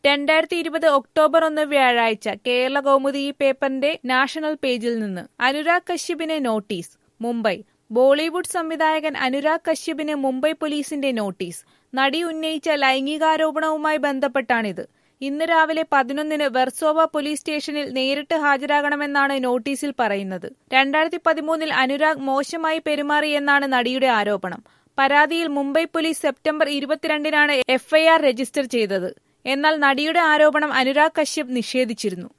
രണ്ടായിരത്തി ഇരുപത് ഒക്ടോബർ ഒന്ന് വ്യാഴാഴ്ച കേരള കൗമുദി ഈ പേപ്പറിന്റെ നാഷണൽ പേജിൽ നിന്ന് അനുരാഗ് കശ്യപിന് നോട്ടീസ് മുംബൈ ബോളിവുഡ് സംവിധായകൻ അനുരാഗ് കശ്യപിന് മുംബൈ പോലീസിന്റെ നോട്ടീസ് നടി ഉന്നയിച്ച ലൈംഗികാരോപണവുമായി ബന്ധപ്പെട്ടാണിത് ഇന്ന് രാവിലെ പതിനൊന്നിന് വെർസോവ പോലീസ് സ്റ്റേഷനിൽ നേരിട്ട് ഹാജരാകണമെന്നാണ് നോട്ടീസിൽ പറയുന്നത് രണ്ടായിരത്തി പതിമൂന്നിൽ അനുരാഗ് മോശമായി പെരുമാറിയെന്നാണ് നടിയുടെ ആരോപണം പരാതിയിൽ മുംബൈ പോലീസ് സെപ്റ്റംബർ ഇരുപത്തിരണ്ടിനാണ് എഫ്ഐആർ രജിസ്റ്റർ ചെയ്തത് എന്നാൽ നടിയുടെ ആരോപണം അനുരാഗ് കശ്യപ് നിഷേധിച്ചിരുന്നു